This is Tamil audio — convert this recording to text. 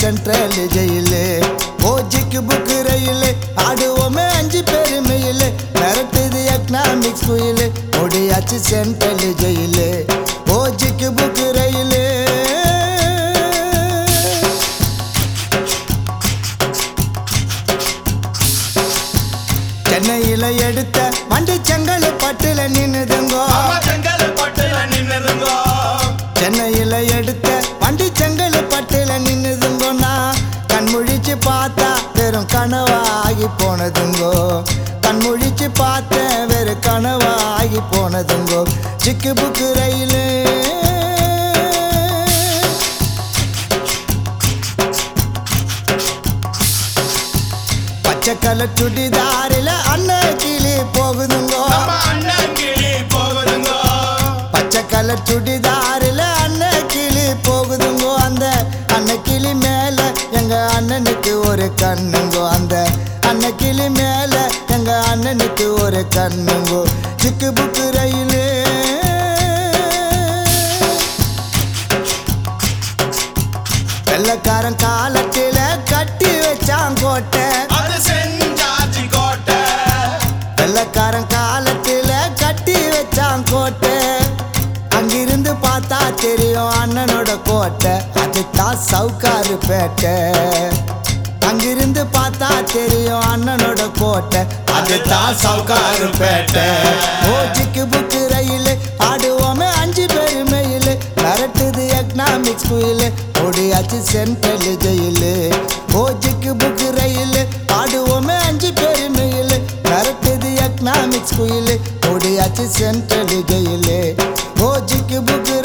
சென்ட்ரல் ஜெயிலு ஓஜிக்கு புக்கு ரயிலு ஆடுவோமே அஞ்சு பெருமையிலு மிரட்டுது எக்கனாமிக்ஸ் குயிலு முடியாச்சு சென்ட்ரல் ஜெயிலு ஓஜிக்கு புக்கு ரயிலு சென்னையில எடுத்த வண்டி செங்கல் பட்டுல நின்னுதுங்கோ ஆமா செங்கல் பட்டுல நின்னுதுங்கோ சென்னையில எடுத்த வண்டி செங்கல் பட்டுல நின்னுதுங்கோண்ணா கண்முழிச்சு பார்த்தா வெறும் கனவாகி போனதுங்கோ கண்முழிச்சு பார்த்தேன் வெறும் கனவாகி போனதுங்கோ சிக்கு புக்கு ரயிலு பச்சை கலர் சுடிதாரில அண்ணன் கிளி போகுதுங்கோ நம்ம அண்ணன் கிளி போகுதுங்கோ பச்சை கலர் சுடிதாரில் அண்ணன் கிளி போகுதுங்கோ அந்த அண்ணன் கிளி மேல எங்க அண்ணனுக்கு ஒரு கண்ணுங்கோ அந்த அண்ணன் கிளி மேல எங்க அண்ணனுக்கு ஒரு கண்ணுங்கோ சிக்கு புக்கு ரயிலு வெள்ளக்காரன் காலத்தில கட்டி வச்சான் கோட்டை அது செஞ்சாச்சு கோட்டை வெள்ளக்காரன் காலத்துல கட்டி வச்சான் கோட்டை அங்கிருந்து பார்த்தா தெரியும் அண்ணனோட கோட்டை அதுதான் சவுக்காரு பேட்டை அங்கிருந்து பார்த்தா தெரியும் அண்ணனோட கோட்டை அதுதான் சவுக்காரு பேட்டை ஓஜிக்கு புக்கு ரயில் ஆடுவோமே அஞ்சு பெருமையில் மிரட்டுது எக்கனாமிக்ஸ் குயில் ஓடியாச்சு சென்ட்ரல் ஜெயிலு ஓஜிக்கு புக்கு ரயில் ஆடுவோமே அஞ்சு பெருமையில் மிரட்டுது எக்கனாமிக்ஸ் குயில் ஓடியாச்சு சென்ட்ரல் ஜெயிலு ஓஜிக்கு புக்கு